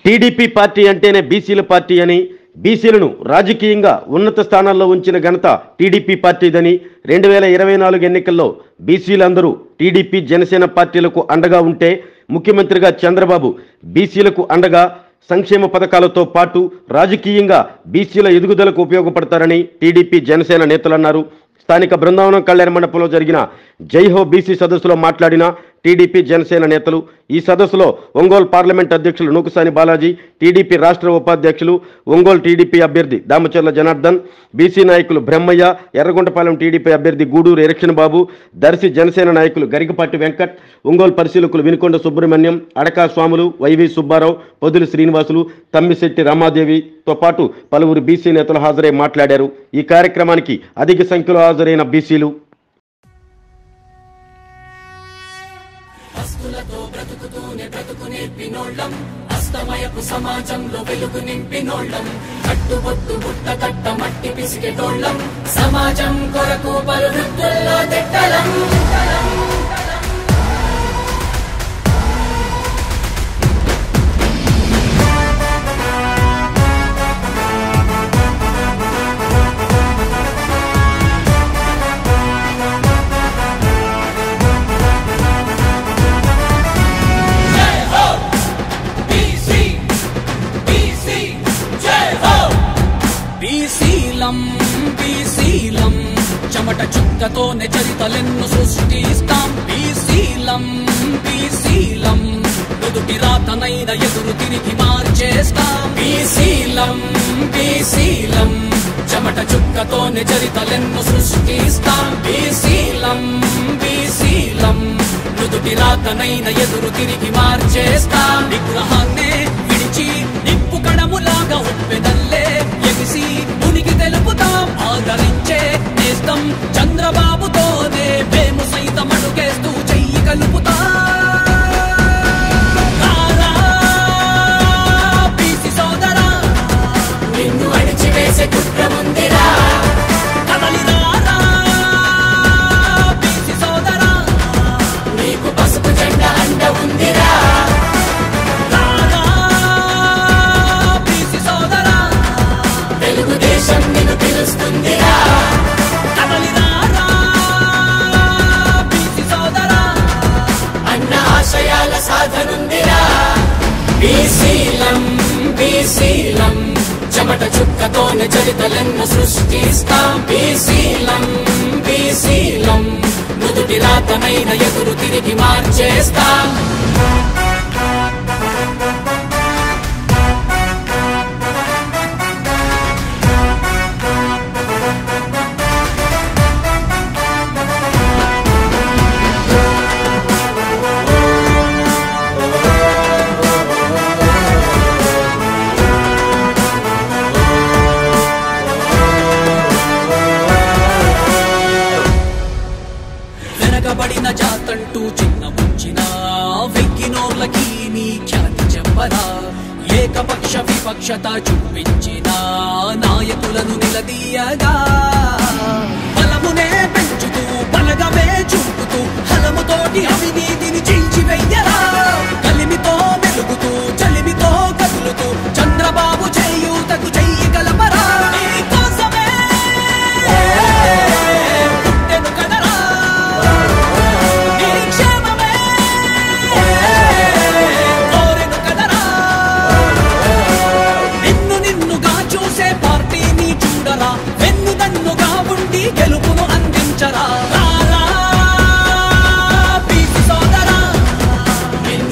TDP party అంటేనే బీసీల party అని బీసీలను రాజకీయంగా ఉన్నత స్థానాల్లో ఉంచిన ఘనత టీడీపీ పార్టీదని రెండు వేల ఇరవై నాలుగు ఎన్నికల్లో బీసీలందరూ టీడీపీ జనసేన పార్టీలకు అండగా ఉంటే ముఖ్యమంత్రిగా చంద్రబాబు బీసీలకు అండగా సంక్షేమ పథకాలతో పాటు రాజకీయంగా బీసీల ఎదుగుదలకు ఉపయోగపడతారని టీడీపీ జనసేన నేతలన్నారు స్థానిక బృందావనం కళ్యాణ మండపంలో జరిగిన జైహో బీసీ సదస్సులో మాట్లాడిన టీడీపీ జనసేన నేతలు ఈ సదస్సులో ఒంగోలు పార్లమెంట్ అధ్యక్షులు నూకుసాని బాలాజీ టీడీపీ రాష్ట్ర ఉపాధ్యక్షులు ఒంగోలు టీడీపీ అభ్యర్థి దామచర్ల జనార్దన్ బీసీ నాయకులు బ్రహ్మయ్య ఎర్రగొండపాలెం టీడీపీ అభ్యర్థి గూడూరు ఎరక్షన్ బాబు దర్శి జనసేన నాయకులు గరికపాటి వెంకట్ ఒంగోలు పరిశీలకులు వినుకొండ సుబ్రహ్మణ్యం అడకా స్వాములు వైవి సుబ్బారావు పొదులు శ్రీనివాసులు తమ్మిశెట్టి రమాదేవితో పాటు పలువురు బీసీ నేతలు హాజరై మాట్లాడారు ఈ కార్యక్రమానికి అధిక సంఖ్యలో హాజరైన బీసీలు హస్తులతో బ్రతుకుతూనే బ్రతుకు నేర్పినోళ్ళం అస్తమయపు సమాజంలో వెలుగు నింపినోళ్ళం కట్టుబొట్టు బుట్ట కట్ట మట్టి పిసికెటోళ్ళం సమాజం కొరకు పలు వృత్తుల్లో తిట్టలం జై హో బీసీ బీసీ జై హో బీసీలం బీసీలం చెమట చుక్కతోనే చరితలెన్ను సృష్టిస్తాం బీసీలం బీసీలం నుదుటి రాతనైన ఎదురు తిరిగి మార్చేస్తాం బీసీలం బీసీలం చెమట చుక్కతోనే చరితలెన్ను సృష్టిస్తాం బీసీలం బీసీలం నుదుటి రాతనైన ఎదురు తిరిగి మార్చేస్తాం విగ్రహాన్నే విడిచి నిప్పు కడములాగా ఉప్పెదల్లే ఎగిసి ఉనికి తెలుపుతాం ఆదరించే నేస్తం చంద్రబాబుతోనే మేము సైతం అడుగేస్తూ చెయ్యి కలుపుతాం రారా, బీసీ సోదరా నిన్ను అణిచివేసే కుట్రముందిరా కదలి రారా, బీసీ సోదరా నీకు పసుపు జెండా అండ ఉందిరా రారా, బీసీ సోదరా తెలుగుదేశం నిన్ను పిలుస్తుందిరా కదలి రారా, బీసీ సోదరా అన్న ఆశయాల సాధనుందిరా బీసీలం బీసీలం చెమట చుక్కతోనే చరితలెన్ను సృష్టిస్తాం బీసీలం బీసీలం నుదుటి రాతనైన ఎదురు తిరిగి మార్చేస్తాం వెనకబడిన జాతంటూ చిన్న ముంచిన వెక్కినోర్లకి నీ ఖ్యాతి చెప్పరా ఏకపక్ష విపక్షత చూపించిన నాయకులను నిలదీయగా బలమునే పెంచుతూ బలగమే చూపుతూ హలముతోటి అవినీతిని చీల్చివెయ్యరా కలిమితో మెలుగుతూ చలిమితో కదులుతూ చంద్రబాబు చేయూతకు చెయ్యి కలపరా నీకోసమే పుట్టెను కదరా నీ క్షేమమే కోరెను కదరా నిన్ను నిన్నుగా చూసే పార్టీని చూడరా వెన్ను దన్నుగా ఉండి గెలుపును అందించరా రారా, బీసీ సోదరా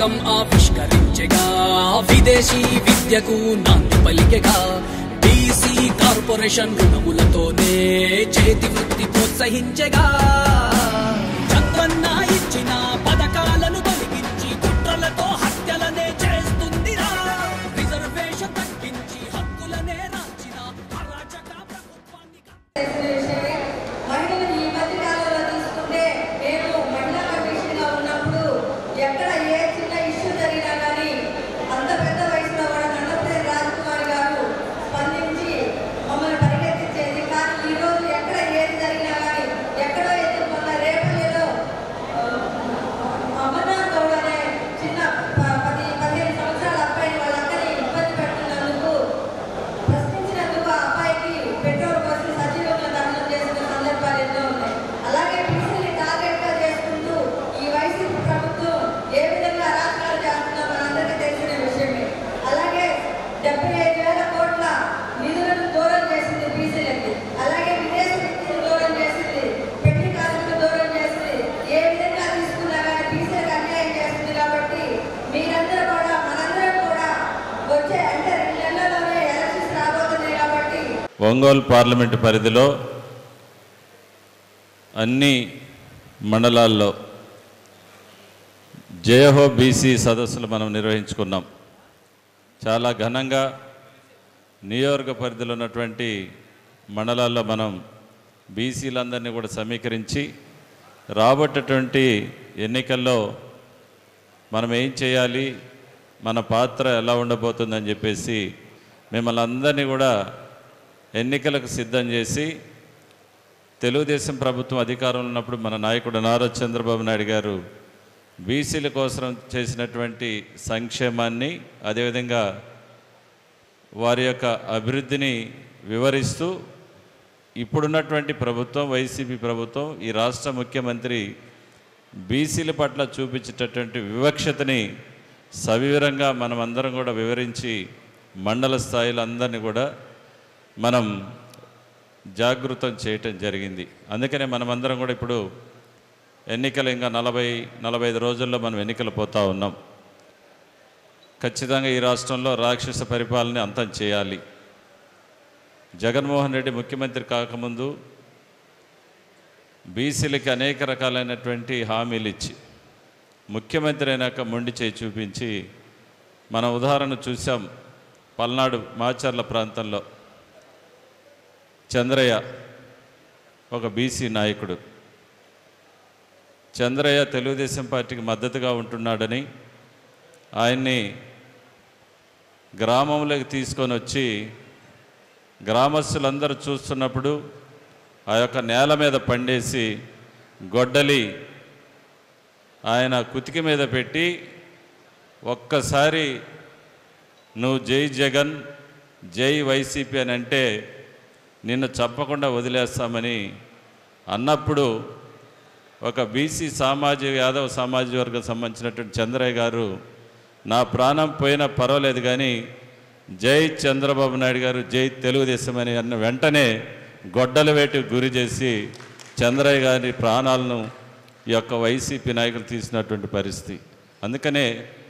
పథకం ఆవిష్కరించగా విదేశీ విద్యకు నాంది పలికెగా బీసీ కార్పొరేషన్ రుణములతోనే చేతి వృత్తి ప్రోత్సహించగా చంద్రన్న ఇచ్చిన పథకాలను తొలగించి కుట్రలతో హత్యలనే చేస్తుందిరా రిజర్వేషన్ తగ్గించి హక్కులనే రాల్చిన అరాచక ప్రభుత్వాన్ని విషయమే. మహిళలు ఈ మధ్య కాలంలో తీసుకుంటే నేను మహిళా కమిషన్గా ఉన్నప్పుడు ఎక్కడ ఏ చిన్న ఇష్యూ జరిగినా కానీ అంత పెద్ద వయసులో కూడా నన్నపతి రాజకుమారి గారు స్పందించి మమ్మల్ని పరిగెత్తించేది కానీ ఈ రోజు ఎక్కడ ఏది జరిగినా కానీ ఎక్కడో ఎదుర్కొన్న రేపల్లిలో ఆ, అమర్నాథ్ గౌడ్ అనే చిన్న ప- పది పదిహేను సంవత్సరాల అబ్బాయిని వాళ్ళ అక్కని ఇబ్బంది పెడుతున్నందుకు ప్రశ్నించినందుకు ఆ అబ్బాయికి పెట్రోల్ పోసి సజీవంగా దహనం చేసిన సందర్భాలు ఎన్నో ఉన్నాయి అలాగే బీసీని టార్గెట్ గా చేసుకుంటూ ఈ వైసీపీ ప్రభుత్వం ఏ విధంగా అరాచకాలు చేస్తుందో మనందరికీ తెలిసిన విషయమే అలాగే డెబ్బై ఐదు వేల కోట్ల నిధులను దూరం చేసింది బీసీలకి అలాగే విదేశీ విద్యను దూరం చేసింది పెళ్లి కానుకలు దూరం చేసింది ఏ విధంగా తీసుకున్నా కానీ బీసీలకు అన్యాయం చేస్తుంది కాబట్టి మీరందరూ కూడా మనందరం కూడా వచ్చే అంటే రెండు నెలల్లోనే ఎలక్షన్స్ రాబోతున్నాయి కాబట్టి ఒంగోలు పార్లమెంటు పరిధిలో అన్ని మండలాల్లో జయహో బీసీ సదస్సులు మనం నిర్వహించుకున్నాం చాలా ఘనంగా నియోజక పరిధిలో ఉన్నటువంటి మండలాల్లో మనం బీసీలందరినీ కూడా సమీకరించి రాబట్టేటువంటి ఎన్నికల్లో మనం ఏం చేయాలి మన పాత్ర ఎలా ఉండబోతుందని చెప్పేసి మిమ్మల్ని అందరినీ కూడా ఎన్నికలకు సిద్ధం చేసి తెలుగుదేశం ప్రభుత్వం అధికారంలో ఉన్నప్పుడు మన నాయకుడు నారా చంద్రబాబు నాయుడు గారు బీసీల కోసం చేసినటువంటి సంక్షేమాన్ని అదేవిధంగా వారి యొక్క అభివృద్ధిని వివరిస్తూ ఇప్పుడున్నటువంటి ప్రభుత్వం వైసీపీ ప్రభుత్వం ఈ రాష్ట్ర ముఖ్యమంత్రి బీసీల పట్ల చూపించేటటువంటి వివక్షతని సవివరంగా మనం అందరం కూడా వివరించి మండల స్థాయిలో అందరినీ కూడా మనం జాగృతం చేయటం జరిగింది అందుకనే మనమందరం కూడా ఇప్పుడు ఎన్నికలు ఇంకా నలభై నలభై ఐదు రోజుల్లో మనం ఎన్నికలు పోతా ఉన్నాం ఖచ్చితంగా ఈ రాష్ట్రంలో రాక్షస పరిపాలన అంతం చేయాలి జగన్మోహన్ రెడ్డి ముఖ్యమంత్రి కాకముందు బీసీలకి అనేక రకాలైనటువంటి హామీలు ఇచ్చి ముఖ్యమంత్రి అయినాక మొండి చేయి చూపించి మన ఉదాహరణ చూసాం పల్నాడు మాచర్ల ప్రాంతంలో చంద్రయ్య ఒక బీసీ నాయకుడు చంద్రయ్య తెలుగుదేశం పార్టీకి మద్దతుగా ఉంటున్నాడని ఆయన్ని గ్రామంలోకి తీసుకొని వచ్చి గ్రామస్తులందరూ చూస్తున్నప్పుడు ఆ యొక్క నేల మీద పండేసి గొడ్డలి ఆయన కుతికి మీద పెట్టి ఒక్కసారి నువ్వు జై జగన్ జై వైసీపీ అని అంటే నిన్ను చంపకుండా వదిలేస్తామని అన్నప్పుడు ఒక బీసీ సామాజిక యాదవ్ సామాజిక వర్గం సంబంధించినటువంటి చంద్రయ్య గారు నా ప్రాణం పోయినా పర్వాలేదు కానీ జై చంద్రబాబు నాయుడు గారు జై తెలుగుదేశం అని అన్న వెంటనే గొడ్డల వేటికి గురి చేసి చంద్రయ్య గారి ప్రాణాలను ఈ యొక్క వైసీపీ నాయకులు తీసినటువంటి పరిస్థితి అందుకనే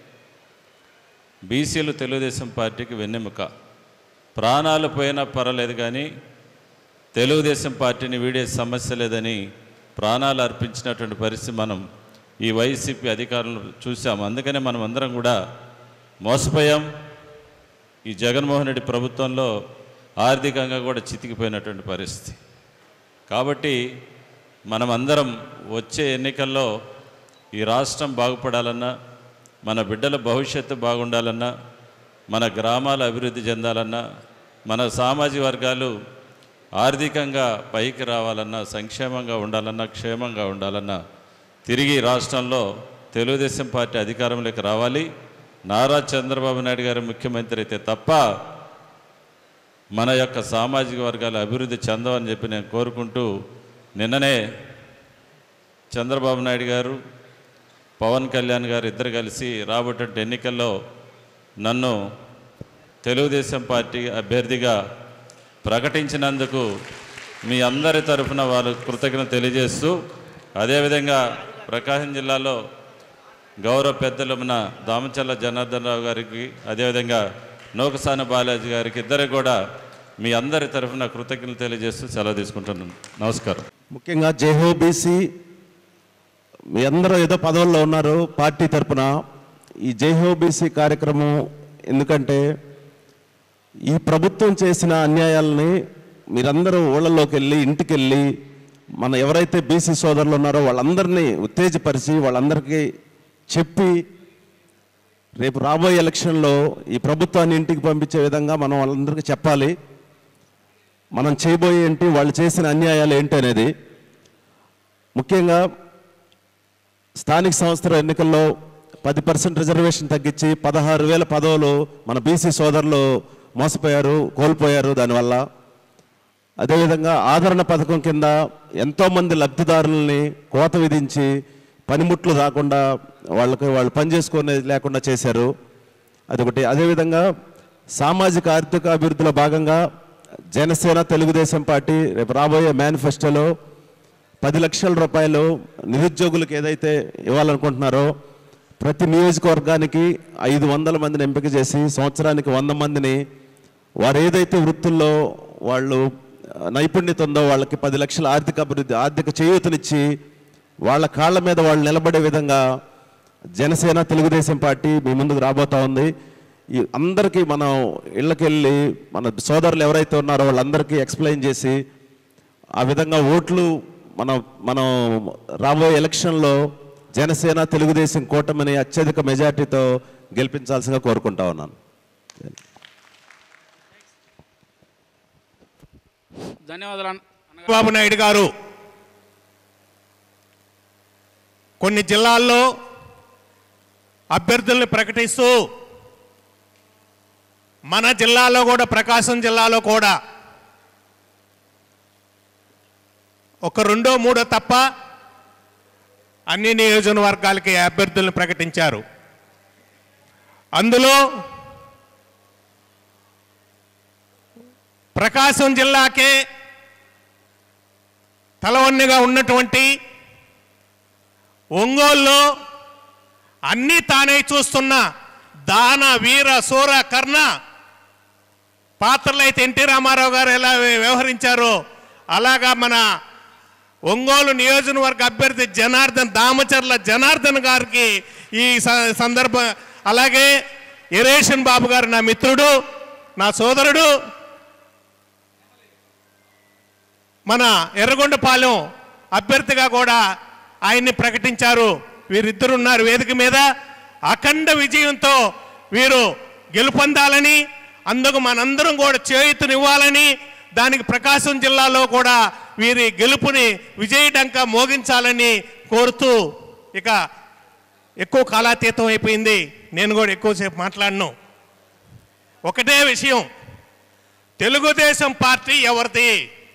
బీసీలు తెలుగుదేశం పార్టీకి వెన్నెముక ప్రాణాలు పోయినా పర్వాలేదు కానీ తెలుగుదేశం పార్టీని వీడే సమస్య లేదని ప్రాణాలు అర్పించినటువంటి పరిస్థితి మనం ఈ వైసీపీ అధికారులు చూసాం అందుకనే మనం అందరం కూడా మోసపోయాం ఈ జగన్మోహన్ రెడ్డి ప్రభుత్వంలో ఆర్థికంగా కూడా చితికిపోయినటువంటి పరిస్థితి కాబట్టి మనమందరం వచ్చే ఎన్నికల్లో ఈ రాష్ట్రం బాగుపడాలన్నా మన బిడ్డల భవిష్యత్తు బాగుండాలన్నా మన గ్రామాలు అభివృద్ధి చెందాలన్నా మన సామాజిక వర్గాలు ఆర్థికంగా పైకి రావాలన్నా సంక్షేమంగా ఉండాలన్నా క్షేమంగా ఉండాలన్నా తిరిగి రాష్ట్రంలో తెలుగుదేశం పార్టీ అధికారంలోకి రావాలి నారా చంద్రబాబు నాయుడు గారు ముఖ్యమంత్రి అయితే తప్ప మన యొక్క సామాజిక వర్గాల అభివృద్ధి చెందవని చెప్పి నేను కోరుకుంటూ నిన్ననే చంద్రబాబు నాయుడు గారు పవన్ కళ్యాణ్ గారు ఇద్దరు కలిసి రాబోయే ఎన్నికల్లో నన్ను తెలుగుదేశం పార్టీ అభ్యర్థిగా ప్రకటించినందుకు మీ అందరి తరఫున వారు కృతజ్ఞత తెలియజేస్తూ అదేవిధంగా ప్రకాశం జిల్లాలో గౌరవ పెద్దలు మన దామచల్ల జనార్దన్ రావు గారికి అదేవిధంగా నౌకసాన బాలాజీ గారికి ఇద్దరికి కూడా మీ అందరి తరఫున కృతజ్ఞతలు తెలియజేస్తూ సెలవు తీసుకుంటున్నాను నమస్కారం ముఖ్యంగా జేహో బీసీ మీ అందరూ ఏదో పదవుల్లో ఉన్నారు పార్టీ తరపున ఈ జైహో బీసీ కార్యక్రమం ఎందుకంటే ఈ ప్రభుత్వం చేసిన అన్యాయాలని మీరందరూ ఊళ్ళలోకి వెళ్ళి ఇంటికి వెళ్ళి మన ఎవరైతే బీసీ సోదరులు ఉన్నారో వాళ్ళందరినీ ఉత్తేజపరిచి వాళ్ళందరికీ చెప్పి రేపు రాబోయే ఎలక్షన్లో ఈ ప్రభుత్వాన్ని ఇంటికి పంపించే విధంగా మనం వాళ్ళందరికీ చెప్పాలి మనం చేయబోయే ఏంటి వాళ్ళు చేసిన అన్యాయాలు ఏంటి అనేది ముఖ్యంగా స్థానిక సంస్థల ఎన్నికల్లో పది పర్సెంట్ రిజర్వేషన్ తగ్గించి పదహారు వేల పదవులు మన బీసీ సోదరులు మోసపోయారు కోల్పోయారు దానివల్ల అదేవిధంగా ఆదరణ పథకం కింద ఎంతోమంది లబ్ధిదారులని కోత విధించి పనిముట్లు రాకుండా వాళ్ళకి వాళ్ళు పని చేసుకునేది లేకుండా చేశారు అదొకటి అదేవిధంగా సామాజిక ఆర్థిక అభివృద్ధిలో భాగంగా జనసేన తెలుగుదేశం పార్టీ రేపు రాబోయే మేనిఫెస్టోలో పది లక్షల రూపాయలు నిరుద్యోగులకు ఏదైతే ఇవ్వాలనుకుంటున్నారో ప్రతి నియోజకవర్గానికి ఐదు వందల మందిని ఎంపిక చేసి సంవత్సరానికి వంద మందిని వారు ఏదైతే వృత్తుల్లో వాళ్ళు ఆ, నైపుణ్యత ఉందో వాళ్ళకి పది లక్షల ఆర్థిక అభివృద్ధి ఆర్థిక చేయూతనిచ్చి వాళ్ళ కాళ్ళ మీద వాళ్ళు నిలబడే విధంగా జనసేన తెలుగుదేశం పార్టీ మీ ముందుకు రాబోతా ఉంది ఈ అందరికీ మనం ఇళ్ళకెళ్ళి మన సోదరులు ఎవరైతే ఉన్నారో వాళ్ళందరికీ ఎక్స్ప్లెయిన్ చేసి ఆ విధంగా ఓట్లు మనం మనం రాబోయే ఎలక్షన్లో జనసేన తెలుగుదేశం కూటమిని అత్యధిక మెజార్టీతో గెలిపించాల్సిందిగా కోరుకుంటా ఉన్నాను ధన్యవాదాలు అన్న- అన్నగారు. బాబు నాయుడు గారు కొన్ని జిల్లాల్లో అభ్యర్థుల్ని ప్రకటిస్తూ మన జిల్లాలో కూడా ప్రకాశం జిల్లాలో కూడా ఒక రెండో మూడో తప్ప అన్ని నియోజకవర్గాలకి అభ్యర్థులను ప్రకటించారు అందులో ప్రకాశం జిల్లాకే తలవన్నెగా ఉన్నటువంటి ఒంగోలులో అన్నీ తానే చూస్తున్న దాన వీర సూర కర్ణ పాత్రలు అయితే ఎన్టీ రామారావు గారు ఎలా వ్యవహరించారో అలాగా మన ఒంగోలు నియోజకవర్గ అభ్యర్థి జనార్దన్ దామచర్ల జనార్దన్ గారికి ఈ స- సందర్భ అలాగే ఇరేషన్ బాబు గారు నా మిత్రుడు నా సోదరుడు మన ఎర్రగొండపాలెం అభ్యర్థిగా కూడా ఆయన్ని ప్రకటించారు వీరిద్దరు ఉన్నారు వేదిక మీద అఖండ విజయంతో వీరు గెలుపొందాలని అందుకు మనందరం కూడా చేయుతునివ్వాలని దానికి ప్రకాశం జిల్లాలో కూడా వీరి గెలుపుని విజయడంక మోగించాలని కోరుతూ ఇక ఎక్కువ కాలాతీతం అయిపోయింది నేను కూడా ఎక్కువసేపు మాట్లాడను ఒకటే విషయం తెలుగుదేశం పార్టీ ఎవరిది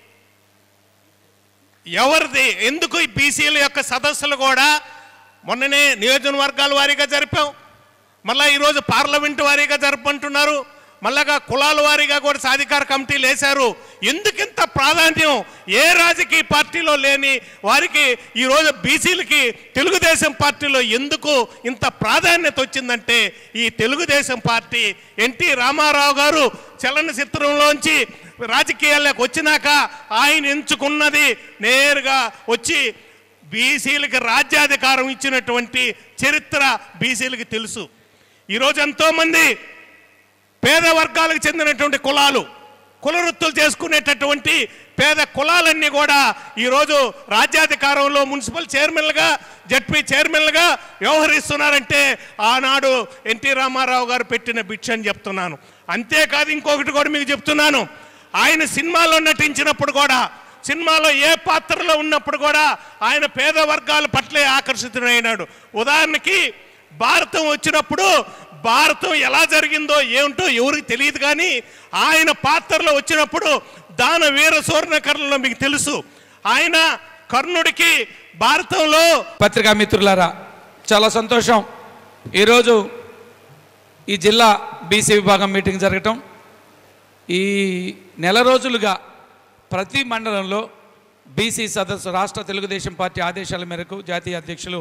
ఎవరిది ఎందుకు ఈ బీసీల యొక్క సదస్సులు కూడా మొన్ననే నియోజకవర్గాల వారీగా జరిపాం మళ్ళా ఈరోజు పార్లమెంటు వారీగా జరపంటున్నారు మళ్ళాగా కులాల వారీగా కూడా సాధికార కమిటీలు వేశారు ఎందుకింత ప్రాధాన్యం ఏ రాజకీయ పార్టీలో లేని వారికి ఈరోజు బీసీలకి తెలుగుదేశం పార్టీలో ఎందుకు ఇంత ప్రాధాన్యత వచ్చిందంటే ఈ తెలుగుదేశం పార్టీ ఎన్టీ రామారావు గారు చలనచిత్రంలోంచి రాజకీయాల్లోకి వచ్చినాక ఆయన ఎంచుకున్నది నేరుగా వచ్చి బీసీలకి రాజ్యాధికారం ఇచ్చినటువంటి చరిత్ర బీసీలకి తెలుసు ఈరోజు ఎంతోమంది పేద వర్గాలకు చెందినటువంటి కులాలు కుల వృత్తులు చేసుకునేటటువంటి పేద కులాలన్నీ కూడా ఈరోజు రాజ్యాధికారంలో మున్సిపల్ చైర్మన్లుగా జడ్పీ చైర్మన్లుగా వ్యవహరిస్తున్నారంటే ఆనాడు ఎన్టీ రామారావు గారు పెట్టిన భిక్ష అని చెప్తున్నాను అంతేకాదు ఇంకొకటి కూడా మీకు చెప్తున్నాను ఆయన సినిమాలో నటించినప్పుడు కూడా సినిమాలో ఏ పాత్రలో ఉన్నప్పుడు కూడా ఆయన పేద వర్గాల పట్లే ఆకర్షితుడైనాడు ఉదాహరణకి భారతం వచ్చినప్పుడు భారతం ఎలా జరిగిందో ఏమిటో ఎవరికి తెలియదు కానీ ఆయన పాత్రలో వచ్చినప్పుడు దాన వీర సూర్ణకర్ణలో మీకు తెలుసు ఆయన కర్ణుడికి భారతంలో పత్రికా మిత్రులారా చాలా సంతోషం ఈరోజు ఈ జిల్లా బీసీ విభాగం మీటింగ్ జరగటం ఈ నెల రోజులుగా ప్రతి మండలంలో బీసీ సదస్సు రాష్ట్ర తెలుగుదేశం పార్టీ ఆదేశాల మేరకు జాతీయ అధ్యక్షులు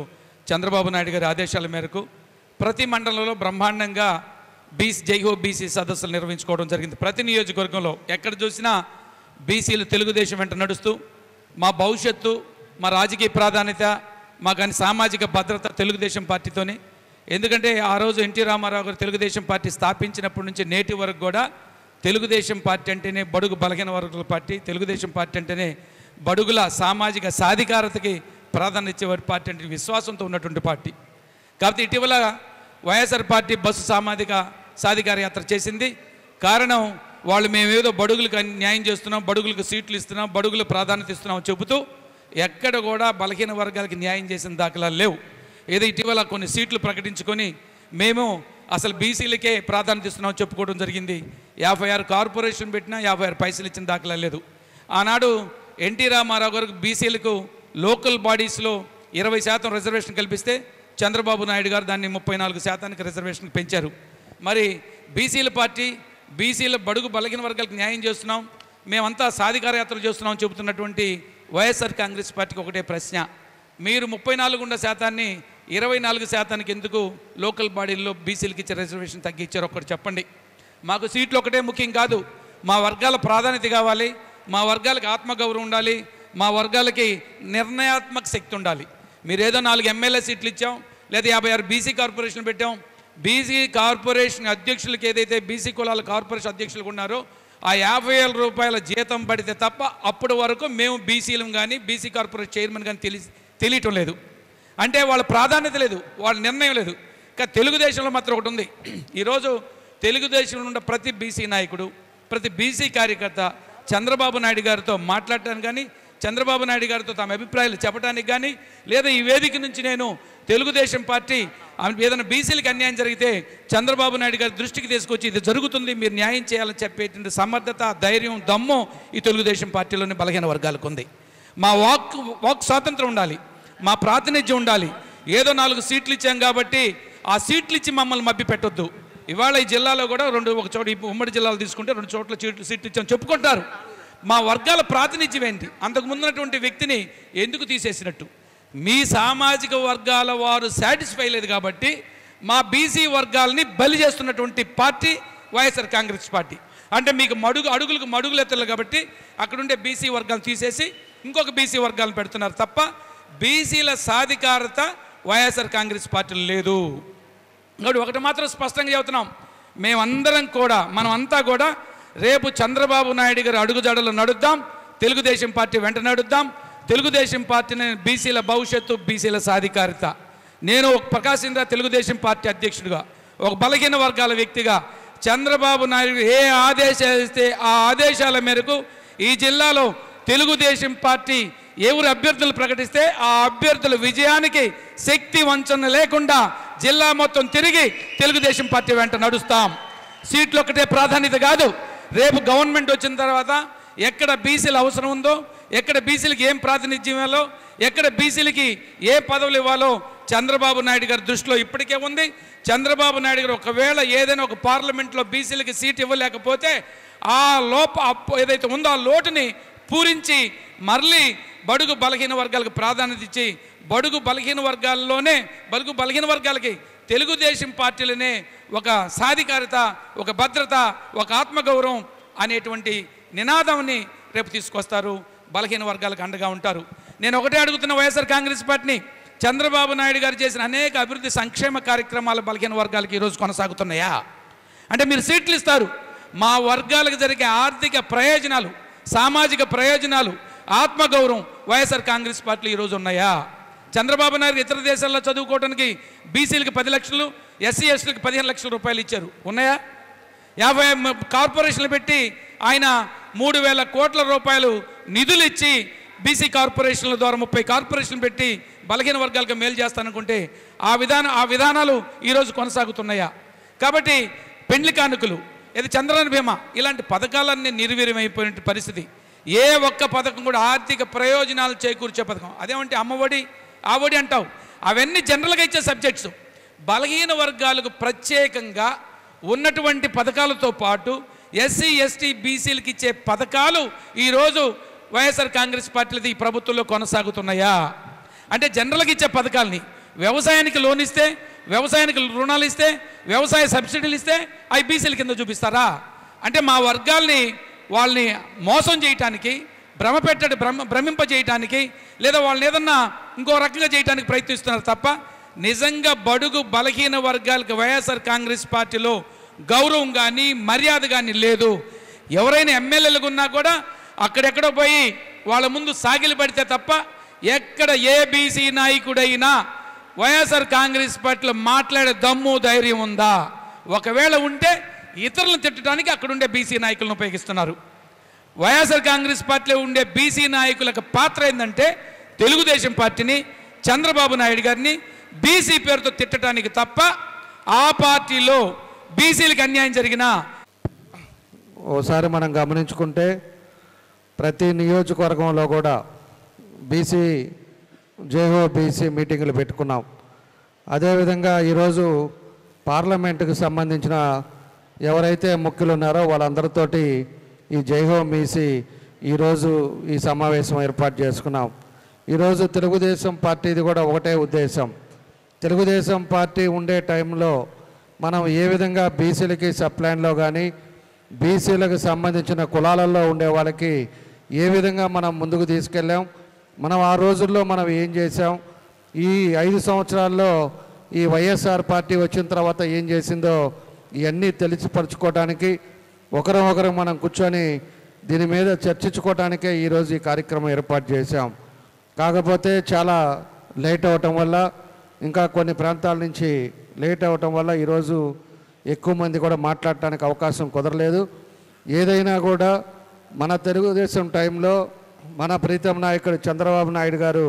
చంద్రబాబు నాయుడు గారి ఆదేశాల మేరకు ప్రతి మండలంలో బ్రహ్మాండంగా బీసీ జైహో బీసీ సదస్సులు నిర్వహించుకోవడం జరిగింది ప్రతి నియోజకవర్గంలో ఎక్కడ చూసినా బీసీలు తెలుగుదేశం వెంట నడుస్తూ మా భవిష్యత్తు మా రాజకీయ ప్రాధాన్యత మా కానీ సామాజిక భద్రత తెలుగుదేశం పార్టీతోనే ఎందుకంటే ఆ రోజు ఎన్టీ రామారావు గారు తెలుగుదేశం పార్టీ స్థాపించినప్పటి నుంచి నేటి వరకు కూడా తెలుగుదేశం పార్టీ అంటేనే బడుగు బలహీన వర్గాల పార్టీ తెలుగుదేశం పార్టీ అంటేనే బడుగుల సామాజిక సాధికారతకి ప్రాధాన్యత ఇచ్చే పార్టీ అంటే విశ్వాసంతో ఉన్నటువంటి పార్టీ కాబట్టి ఇటీవల వైఎస్ఆర్ పార్టీ బస్సు సామాజిక సాధికార యాత్ర చేసింది కారణం వాళ్ళు మేమేదో బడుగులకు అన్ని న్యాయం చేస్తున్నాం బడుగులకు సీట్లు ఇస్తున్నాం బడుగులు ప్రాధాన్యత ఇస్తున్నాం చెబుతూ ఎక్కడ కూడా బలహీన వర్గాలకి న్యాయం చేసిన దాఖలాలు లేవు ఏదో ఇటీవల కొన్ని సీట్లు ప్రకటించుకొని మేము అసలు బీసీలకే ప్రాధాన్యత ఇస్తున్నాం చెప్పుకోవడం జరిగింది యాభై ఆరు కార్పొరేషన్ పెట్టినా యాభై ఆరు పైసలు ఇచ్చిన దాఖలా లేదు ఆనాడు ఎన్టీ రామారావు గారికి బీసీలకు లోకల్ బాడీస్లో ఇరవై శాతం రిజర్వేషన్ కల్పిస్తే చంద్రబాబు నాయుడు గారు దాన్ని ముప్పై నాలుగు శాతానికి రిజర్వేషన్ పెంచారు మరి బీసీల పార్టీ బీసీల బడుగు బలహీన వర్గాలకు న్యాయం చేస్తున్నాం మేమంతా సాధికార యాత్ర చేస్తున్నాం చెబుతున్నటువంటి వైఎస్ఆర్ కాంగ్రెస్ పార్టీకి ఒకటే ప్రశ్న మీరు ముప్పై నాలుగు ఉన్న శాతాన్ని ఇరవై నాలుగు శాతానికి ఎందుకు లోకల్ బాడీల్లో బీసీలకి ఇచ్చే రిజర్వేషన్ తగ్గించారు ఒకటి చెప్పండి మాకు సీట్లు ఒకటే ముఖ్యం కాదు మా వర్గాల ప్రాధాన్యత కావాలి మా వర్గాలకి ఆత్మగౌరవం ఉండాలి మా వర్గాలకి నిర్ణయాత్మక శక్తి ఉండాలి మీరు ఏదో నాలుగు ఎమ్మెల్యే సీట్లు ఇచ్చాం లేదా యాభై ఆరు బీసీ కార్పొరేషన్ పెట్టాం బీసీ కార్పొరేషన్ అధ్యక్షులకి ఏదైతే బీసీ కులాల కార్పొరేషన్ అధ్యక్షులకు ఉన్నారో ఆ యాభై వేల రూపాయల జీతం పడితే తప్ప అప్పటి వరకు మేము బీసీలం కానీ బీసీ కార్పొరేషన్ చైర్మన్ కానీ తెలి తెలియటం లేదు అంటే వాళ్ళ ప్రాధాన్యత లేదు వాళ్ళ నిర్ణయం లేదు కానీ తెలుగుదేశంలో మాత్రం ఒకటి ఉంది ఈరోజు తెలుగుదేశంలో ఉన్న ప్రతి బీసీ నాయకుడు ప్రతి బీసీ కార్యకర్త చంద్రబాబు నాయుడు గారితో మాట్లాడటానికి కానీ చంద్రబాబు నాయుడు గారితో తమ అభిప్రాయాలు చెప్పడానికి కానీ లేదా ఈ వేదిక నుంచి నేను తెలుగుదేశం పార్టీ ఆమె ఏదైనా బీసీలకు అన్యాయం జరిగితే చంద్రబాబు నాయుడు గారి దృష్టికి తీసుకొచ్చి ఇది జరుగుతుంది మీరు న్యాయం చేయాలని చెప్పేటువంటి సమర్థత ధైర్యం దమ్ము ఈ తెలుగుదేశం పార్టీలోని బలహీన వర్గాలకు ఉంది మా వాక్ వాక్ స్వాతంత్రం ఉండాలి మా ప్రాతినిధ్యం ఉండాలి ఏదో నాలుగు సీట్లు ఇచ్చాం కాబట్టి ఆ సీట్లు ఇచ్చి మమ్మల్ని మభ్య పెట్టొద్దు ఇవాళ ఈ జిల్లాలో కూడా రెండు ఒక చోట ఈ ఉమ్మడి జిల్లాలు తీసుకుంటే రెండు చోట్ల సీట్లు సీట్లు ఇచ్చాం చెప్పుకుంటారు మా వర్గాల ప్రాతినిధ్యం ఏంటి అంతకు ముందున్నటువంటి వ్యక్తిని ఎందుకు తీసేసినట్టు మీ సామాజిక వర్గాల వారు సాటిస్ఫై లేదు కాబట్టి మా బీసీ వర్గాలని బలి చేస్తున్నటువంటి పార్టీ వైఎస్ఆర్ కాంగ్రెస్ పార్టీ అంటే మీకు మడుగు అడుగులకు మడుగులు ఎత్తలు కాబట్టి అక్కడుండే బీసీ వర్గాలు తీసేసి ఇంకొక బీసీ వర్గాలను పెడుతున్నారు తప్ప బీసీల సాధికారత వైఎస్ఆర్ కాంగ్రెస్ పార్టీలో లేదు ఇంకోటి ఒకటి మాత్రం స్పష్టంగా చెబుతున్నాం మేమందరం కూడా మనం అంతా కూడా రేపు చంద్రబాబు నాయుడు గారి అడుగుజాడలు నడుద్దాం తెలుగుదేశం పార్టీ వెంట నడుద్దాం తెలుగుదేశం పార్టీని బీసీల భవిష్యత్తు బీసీల సాధికారిత నేను ఒక ప్రకాశ్ ఇంద్ర తెలుగుదేశం పార్టీ అధ్యక్షుడిగా ఒక బలహీన వర్గాల వ్యక్తిగా చంద్రబాబు నాయుడు ఏ ఆదేశాలు ఇస్తే ఆ ఆదేశాల మేరకు ఈ జిల్లాలో తెలుగుదేశం పార్టీ ఎవరు అభ్యర్థులు ప్రకటిస్తే ఆ అభ్యర్థుల విజయానికి శక్తి వంచన లేకుండా జిల్లా మొత్తం తిరిగి తెలుగుదేశం పార్టీ వెంట నడుస్తాం సీట్లు ఒకటే ప్రాధాన్యత కాదు రేపు గవర్నమెంట్ వచ్చిన తర్వాత ఎక్కడ బీసీలు అవసరం ఉందో ఎక్కడ బీసీలకి ఏం ప్రాతినిధ్యం ఇవ్వాలో ఎక్కడ బీసీలకి ఏ పదవులు ఇవ్వాలో చంద్రబాబు నాయుడు గారి దృష్టిలో ఇప్పటికే ఉంది చంద్రబాబు నాయుడు గారు ఒకవేళ ఏదైనా ఒక పార్లమెంట్లో బీసీలకి సీట్ ఇవ్వలేకపోతే ఆ లోప అప్పు ఏదైతే ఉందో ఆ లోటుని పూరించి మరలి బడుగు బలహీన వర్గాలకు ప్రాధాన్యత ఇచ్చి బడుగు బలహీన వర్గాల్లోనే బడుగు బలహీన వర్గాలకి తెలుగుదేశం పార్టీలనే ఒక సాధికారత ఒక భద్రత ఒక ఆత్మగౌరవం అనేటువంటి నినాదంని రేపు తీసుకొస్తారు బలహీన వర్గాలకు అండగా ఉంటారు నేను ఒకటే అడుగుతున్న వైఎస్ఆర్ కాంగ్రెస్ పార్టీని చంద్రబాబు నాయుడు గారు చేసిన అనేక అభివృద్ధి సంక్షేమ కార్యక్రమాలు బలహీన వర్గాలకి ఈరోజు కొనసాగుతున్నాయా అంటే మీరు సీట్లు ఇస్తారు మా వర్గాలకు జరిగే ఆర్థిక ప్రయోజనాలు సామాజిక ప్రయోజనాలు ఆత్మగౌరవం వైఎస్ఆర్ కాంగ్రెస్ పార్టీలు ఈరోజు ఉన్నాయా చంద్రబాబు నాయుడు ఇతర దేశాల్లో చదువుకోవడానికి బీసీలకు పది లక్షలు ఎస్సీ ఎస్టీలకు పదిహేను లక్షల రూపాయలు ఇచ్చారు ఉన్నాయా యాభై మ- కార్పొరేషన్లు పెట్టి ఆయన మూడు వేల కోట్ల రూపాయలు నిధులు ఇచ్చి బీసీ కార్పొరేషన్ల ద్వారా ముప్పై కార్పొరేషన్లు పెట్టి బలహీన వర్గాలకు మేలు చేస్తాననుకుంటే ఆ విధానం ఆ విధానాలు ఈరోజు కొనసాగుతున్నాయా కాబట్టి పెండ్లి కానుకలు ఇది చంద్రన బీమా ఇలాంటి పథకాలన్నీ నిర్వీర్యమైపోయిన పరిస్థితి ఏ ఒక్క పథకం కూడా ఆర్థిక ప్రయోజనాలు చేకూర్చే పథకం అదేమంటే అమ్మఒడి ఆ ఒడి అంటావు అవన్నీ జనరల్గా ఇచ్చే సబ్జెక్ట్స్ బలహీన వర్గాలకు ప్రత్యేకంగా ఉన్నటువంటి పథకాలతో పాటు ఎస్సీ ఎస్టీ బీసీలకు ఇచ్చే పథకాలు ఈరోజు వైఎస్ఆర్ కాంగ్రెస్ పార్టీలది ఈ ప్రభుత్వంలో కొనసాగుతున్నాయా అంటే జనరల్గా ఇచ్చే పథకాలని వ్యవసాయానికి లోన్ ఇస్తే వ్యవసాయానికి రుణాలు ఇస్తే వ్యవసాయ సబ్సిడీలు ఇస్తే అవి బీసీల కింద చూపిస్తారా అంటే మా వర్గాల్ని వాళ్ళని మోసం చేయటానికి భ్రమ పెట్టడి భ్రమ భ్రమింపజేయటానికి లేదా వాళ్ళని ఏదన్నా ఇంకో రకంగా చేయడానికి ప్రయత్నిస్తున్నారు తప్ప నిజంగా బడుగు బలహీన వర్గాలకు వైఎస్ఆర్ కాంగ్రెస్ పార్టీలో గౌరవం కానీ మర్యాద కానీ లేదు ఎవరైనా ఎమ్మెల్యేలకు ఉన్నా కూడా అక్కడెక్కడో పోయి వాళ్ళ ముందు సాగిలి పడితే తప్ప ఎక్కడ ఏ బీసీ నాయకుడైనా వైఎస్ఆర్ కాంగ్రెస్ పార్టీలో మాట్లాడే దమ్ము ధైర్యం ఉందా ఒకవేళ ఉంటే ఇతరులను తిట్టడానికి అక్కడ ఉండే బీసీ నాయకులను ఉపయోగిస్తున్నారు వైఎస్ఆర్ కాంగ్రెస్ పార్టీలో ఉండే బీసీ నాయకులకు పాత్ర ఏంటంటే తెలుగుదేశం పార్టీని చంద్రబాబు నాయుడు గారిని బీసీ పేరుతో తిట్టడానికి తప్ప ఆ పార్టీలో బీసీలకు అన్యాయం జరిగినా ఓసారి మనం గమనించుకుంటే ప్రతి నియోజకవర్గంలో కూడా బీసీ జేహో బీసీ మీటింగులు పెట్టుకున్నాం అదేవిధంగా ఈరోజు పార్లమెంటుకు సంబంధించిన ఎవరైతే ముఖ్యులు ఉన్నారో వాళ్ళందరితోటి ఈ జైహో బీసీ ఈరోజు ఈ సమావేశం ఏర్పాటు చేసుకున్నాం ఈరోజు తెలుగుదేశం పార్టీది కూడా ఒకటే ఉద్దేశం తెలుగుదేశం పార్టీ ఉండే టైంలో మనం ఏ విధంగా బీసీలకి సప్లైన్లో కానీ బీసీలకు సంబంధించిన కులాలలో ఉండే వాళ్ళకి ఏ విధంగా మనం ముందుకు తీసుకెళ్ళాం మనం ఆ రోజుల్లో మనం ఏం చేసాం ఈ ఐదు సంవత్సరాల్లో ఈ వైఎస్ఆర్ పార్టీ వచ్చిన తర్వాత ఏం చేసిందో ఇవన్నీ తెలిసిపరచుకోవడానికి ఒకరం ఒకరం మనం కూర్చొని దీని మీద చర్చించుకోవడానికే ఈరోజు ఈ కార్యక్రమం ఏర్పాటు చేశాం కాకపోతే చాలా లేట్ అవటం వల్ల ఇంకా కొన్ని ప్రాంతాల నుంచి లేట్ అవటం వల్ల ఈరోజు ఎక్కువ మంది కూడా మాట్లాడటానికి అవకాశం కుదరలేదు ఏదైనా కూడా మన తెలుగుదేశం టైంలో మన ప్రీతం నాయకుడు చంద్రబాబు నాయుడు గారు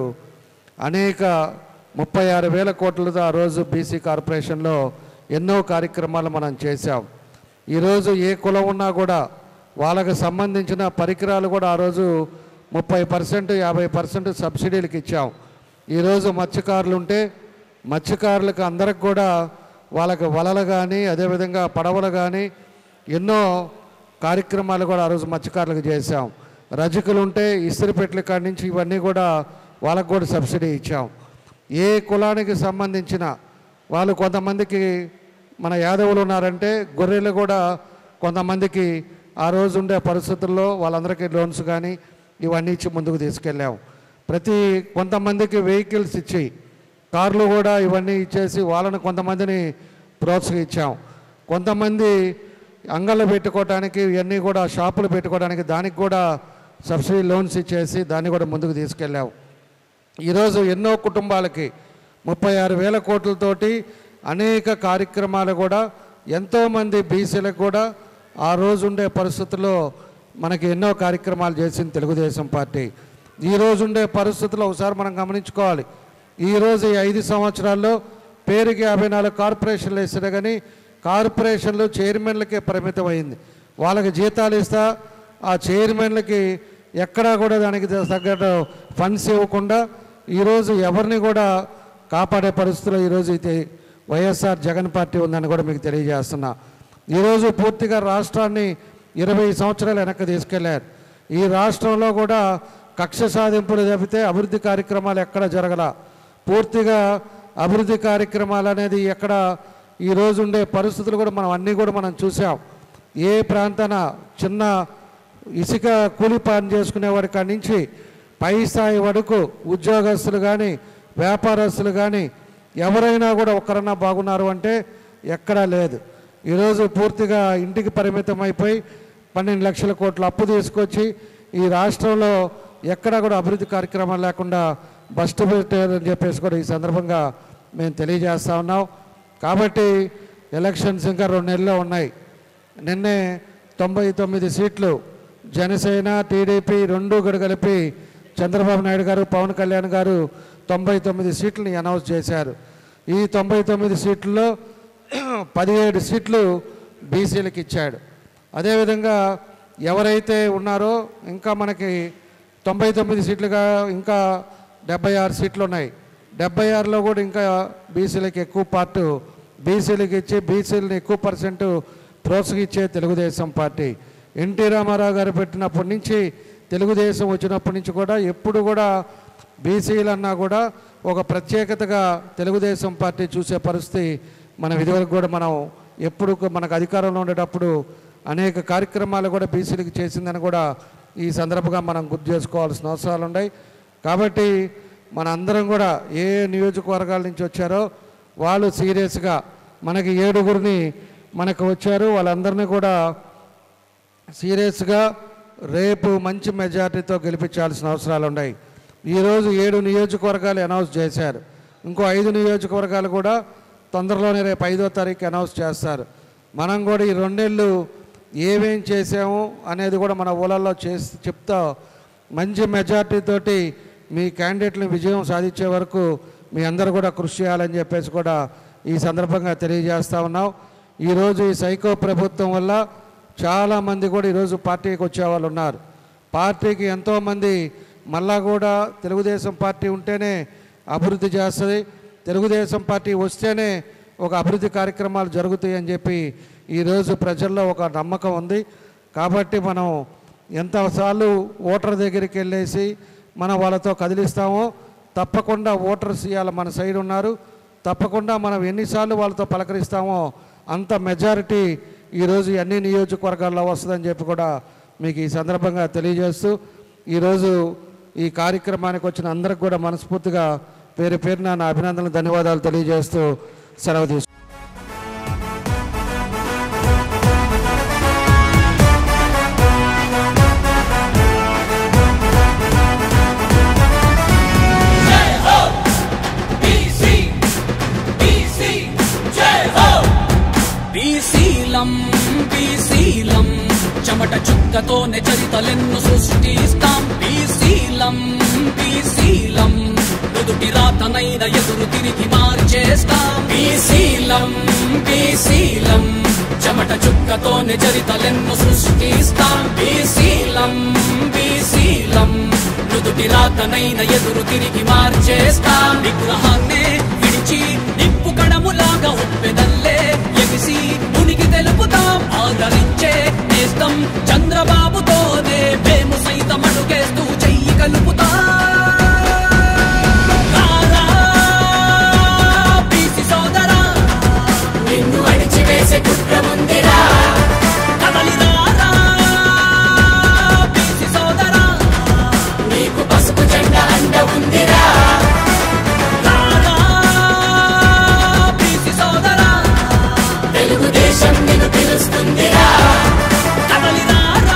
అనేక ముప్పై ఆరు వేల కోట్లతో ఆ రోజు బీసీ కార్పొరేషన్లో ఎన్నో కార్యక్రమాలు మనం చేశాం ఈరోజు ఏ కులం ఉన్నా కూడా వాళ్ళకు సంబంధించిన పరికరాలు కూడా ఆ రోజు ముప్పై పర్సెంట్ యాభై పర్సెంట్ సబ్సిడీలకు ఇచ్చాం ఈరోజు మత్స్యకారులు ఉంటే మత్స్యకారులకు అందరికి కూడా వాళ్ళకి వలలు కానీ అదేవిధంగా పడవలు కానీ ఎన్నో కార్యక్రమాలు కూడా ఆ రోజు మత్స్యకారులకు చేశాం రజకులు ఉంటే ఇస్త్రిపెట్ల కాడి నుంచి ఇవన్నీ కూడా వాళ్ళకు కూడా సబ్సిడీ ఇచ్చాం ఏ కులానికి సంబంధించిన వాళ్ళు కొంతమందికి మన యాదవులు ఉన్నారంటే గొర్రెలు కూడా కొంతమందికి ఆ రోజు ఉండే పరిస్థితుల్లో వాళ్ళందరికీ లోన్స్ కానీ ఇవన్నీ ఇచ్చి ముందుకు తీసుకెళ్ళాం ప్రతి కొంతమందికి వెహికల్స్ ఇచ్చి కార్లు కూడా ఇవన్నీ ఇచ్చేసి వాళ్ళని కొంతమందిని ప్రోత్సహించాం కొంతమంది అంగళ్ళు పెట్టుకోవడానికి ఇవన్నీ కూడా షాపులు పెట్టుకోవడానికి దానికి కూడా సబ్సిడీ లోన్స్ ఇచ్చేసి దాన్ని కూడా ముందుకు తీసుకెళ్ళాం ఈరోజు ఎన్నో కుటుంబాలకి ముప్పై ఆరు వేల కోట్లతోటి అనేక కార్యక్రమాలు కూడా ఎంతోమంది బీసీలకు కూడా ఆ రోజు ఉండే పరిస్థితుల్లో మనకి ఎన్నో కార్యక్రమాలు చేసింది తెలుగుదేశం పార్టీ ఈ రోజు ఉండే పరిస్థితుల్లో ఒకసారి మనం గమనించుకోవాలి ఈరోజు ఈ ఐదు సంవత్సరాల్లో పేరుకి యాభై నాలుగు కార్పొరేషన్లు వేసినా కానీ కార్పొరేషన్లు చైర్మన్లకే పరిమితం అయింది వాళ్ళకి జీతాలు ఇస్తా ఆ చైర్మన్లకి ఎక్కడా కూడా దానికి తగ్గట్టు ఫండ్స్ ఇవ్వకుండా ఈరోజు ఎవరిని కూడా కాపాడే పరిస్థితిలో ఈరోజు అయితే వైఎస్ఆర్ జగన్ పార్టీ ఉందని కూడా మీకు తెలియజేస్తున్నా ఈరోజు పూర్తిగా రాష్ట్రాన్ని ఇరవై సంవత్సరాలు వెనక్కి తీసుకెళ్లారు ఈ రాష్ట్రంలో కూడా కక్ష సాధింపులు తప్పితే అభివృద్ధి కార్యక్రమాలు ఎక్కడ జరగల పూర్తిగా అభివృద్ధి కార్యక్రమాలు అనేది ఎక్కడ ఈ రోజు ఉండే పరిస్థితులు కూడా మనం అన్నీ కూడా మనం చూసాం ఏ ప్రాంతాన చిన్న ఇసుక కూలి పని చేసుకునేవాడి కాడి నుంచి పై స్థాయి వరకు ఉద్యోగస్తులు కానీ వ్యాపారస్తులు కానీ ఎవరైనా కూడా ఒక్కరన్నా బాగున్నారు అంటే ఎక్కడా లేదు ఈరోజు పూర్తిగా ఇంటికి పరిమితం అయిపోయి పన్నెండు లక్షల కోట్ల అప్పు తీసుకొచ్చి ఈ రాష్ట్రంలో ఎక్కడా కూడా అభివృద్ధి కార్యక్రమాలు లేకుండా బస్టు పెట్టారని చెప్పేసి కూడా ఈ సందర్భంగా మేము తెలియజేస్తా ఉన్నాం కాబట్టి ఎలక్షన్స్ ఇంకా రెండు నెలల్లో ఉన్నాయి నిన్నే తొంభై తొమ్మిది సీట్లు జనసేన టీడీపీ రెండు కూడా కలిపి చంద్రబాబు నాయుడు గారు పవన్ కళ్యాణ్ గారు తొంభై తొమ్మిది సీట్లని అనౌన్స్ చేశారు ఈ తొంభై తొమ్మిది సీట్లలో పదిహేడు సీట్లు బీసీలకు ఇచ్చాడు అదేవిధంగా ఎవరైతే ఉన్నారో ఇంకా మనకి తొంభై తొమ్మిది సీట్లుగా ఇంకా డెబ్బై ఆరు సీట్లు ఉన్నాయి డెబ్బై ఆరులో కూడా ఇంకా బీసీలకు ఎక్కువ పార్టు బీసీలకు ఇచ్చి బీసీలను ఎక్కువ పర్సెంట్ ప్రోత్సహించే తెలుగుదేశం పార్టీ ఎన్టీ రామారావు గారు పెట్టినప్పటి నుంచి తెలుగుదేశం వచ్చినప్పటి నుంచి కూడా ఎప్పుడు కూడా బీసీలన్నా కూడా ఒక ప్రత్యేకతగా తెలుగుదేశం పార్టీ చూసే పరిస్థితి మనం ఇదివరకు కూడా మనం ఎప్పుడు మనకు అధికారంలో ఉండేటప్పుడు అనేక కార్యక్రమాలు కూడా బీసీలకు చేసిందని కూడా ఈ సందర్భంగా మనం గుర్తు చేసుకోవాల్సిన అవసరాలు ఉన్నాయి కాబట్టి మన అందరం కూడా ఏ నియోజకవర్గాల నుంచి వచ్చారో వాళ్ళు సీరియస్గా మనకి ఏడుగురిని మనకు వచ్చారు వాళ్ళందరినీ కూడా సీరియస్గా రేపు మంచి మెజార్టీతో గెలిపించాల్సిన అవసరాలు ఉన్నాయి ఈరోజు ఏడు నియోజకవర్గాలు అనౌన్స్ చేశారు ఇంకో ఐదు నియోజకవర్గాలు కూడా తొందరలోనే రేపు ఐదో తారీఖు అనౌన్స్ చేస్తారు మనం కూడా ఈ రెండేళ్ళు ఏమేం చేసాము అనేది కూడా మన ఊళ్ళల్లో చేసి చెప్తా మంచి మెజార్టీ తోటి మీ క్యాండిడేట్ని విజయం సాధించే వరకు మీ అందరూ కూడా కృషి చేయాలని చెప్పేసి కూడా ఈ సందర్భంగా తెలియజేస్తా ఉన్నాం ఈరోజు ఈ సైకో ప్రభుత్వం వల్ల చాలామంది కూడా ఈరోజు పార్టీకి వచ్చే వాళ్ళు ఉన్నారు పార్టీకి ఎంతోమంది మళ్ళా కూడా తెలుగుదేశం పార్టీ ఉంటేనే అభివృద్ధి చేస్తుంది తెలుగుదేశం పార్టీ వస్తేనే ఒక అభివృద్ధి కార్యక్రమాలు జరుగుతాయి అని చెప్పి ఈరోజు ప్రజల్లో ఒక నమ్మకం ఉంది కాబట్టి మనం ఎంతసార్లు ఓటర్ దగ్గరికి వెళ్ళేసి మనం వాళ్ళతో కదిలిస్తామో తప్పకుండా ఓటర్స్ ఇవాళ మన సైడ్ ఉన్నారు తప్పకుండా మనం ఎన్నిసార్లు వాళ్ళతో పలకరిస్తామో అంత మెజారిటీ ఈరోజు అన్ని నియోజకవర్గాల్లో వస్తుందని చెప్పి కూడా మీకు ఈ సందర్భంగా తెలియజేస్తూ ఈరోజు ఈ కార్యక్రమానికి వచ్చిన అందరికి కూడా మనస్ఫూర్తిగా పేరు పేరున నా అభినందనలు ధన్యవాదాలు తెలియజేస్తూ సెలవు తీసుకు బీసీ బీసీ జై హో బీసీలం బీసీలం చెమట చుక్కతోనే చరితలెన్ను సృష్టిస్తాం బీసీలం బీసీలం నుదుటి రాతనైన ఎదురు తిరిగి మార్చేస్తాం బీసీలం బీసీలం చెమట చుక్కతోనే చరితలెన్ను సృష్టిస్తాం బీసీలం బీసీలం నుదుటి రాతనైన ఎదురు తిరిగి మార్చేస్తాం విగ్రహాన్నే విడిచి నిప్పు కడములాగా ఉప్పెదల్లే ఎగిసి మునిగి తెలుపుతాం ఆదరించే నేస్తం చంద్రబాబుతోనే మేము సైతం అడుగేస్తూ చెయ్యి కలుపుతాం రారా, బీసీ సోదరా నిన్ను అణిచివేసే కుట్రముందిరా కదలి రారా, బీసీ సోదరా నీకు పసుపు జెండా అండ ఉందిరా రారా, బీసీ సోదరా తెలుగుదేశం నిన్ను పిలుస్తుందిరా కదలి రారా,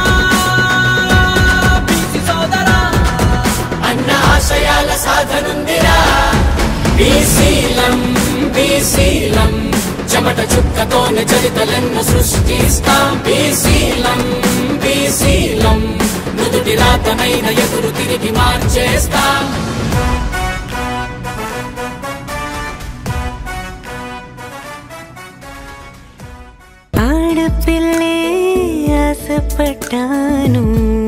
బీసీ సోదరా అన్న ఆశయాల సాధనుందిరా బీసీలం బీసీలం చెమట చుక్కతోనే చరితలెన్ను సృష్టిస్తాం బీసీలం బీసీలం నుదుటి రాతనైన ఎదురు తిరిగి మార్చేస్తాం ఆడపిల్లే ఆశపడ్డాను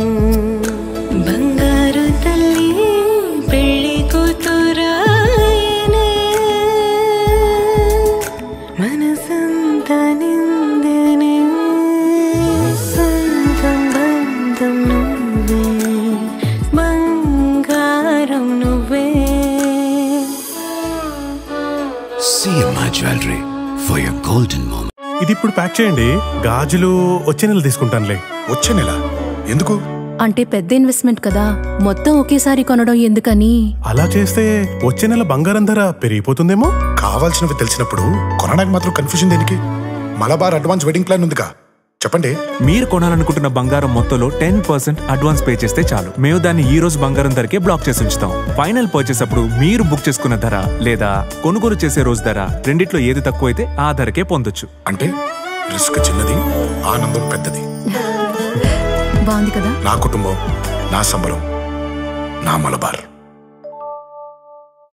బంగారు తల్లి పెళ్లి కూతురాయనే మనసంతా నిందనే సొంతం బంధం నువ్వే బంగారం నువ్వే CMI Jewelry for your golden moment. ఇది ఇప్పుడు ప్యాక్ చేయండి గాజులు వచ్చే నెల తీసుకుంటానులే వచ్చే నెల ఎందుకు అంటే పెద్ద ఇన్వెస్ట్మెంట్ కదా మొత్తం ఒకేసారి కొనడం ఎందుకని అలా చేస్తే వచ్చే నెల బంగారం ధర పెరిగిపోతుందేమో కావాల్సినవి తెలిసినప్పుడు కొనడానికి మాత్రం కన్ఫ్యూజన్ దేనికి మలబార్ అడ్వాన్స్ వెడ్డింగ్ ప్లాన్ ఉందిగా చెప్పండి మీరు కొనాలనుకుంటున్న బంగారం మొత్తంలో టెన్ పర్సెంట్ అడ్వాన్స్ పే చేస్తే చాలు మేము దాన్ని ఈ రోజు బంగారం ధరకే బ్లాక్ చేసి ఉంచుతాం ఫైనల్ పర్చేస్ అప్పుడు మీరు బుక్ చేసుకున్న ధర లేదా కొనుగోలు చేసే రోజు ధర రెండిట్లో ఏది తక్కువైతే ఆ ధరకే పొందొచ్చు అంటే రిస్క్ చిన్నది ఆనందం పెద్దది బాగుంది కదా నా కుటుంబం నా సంబరం నా మలబార్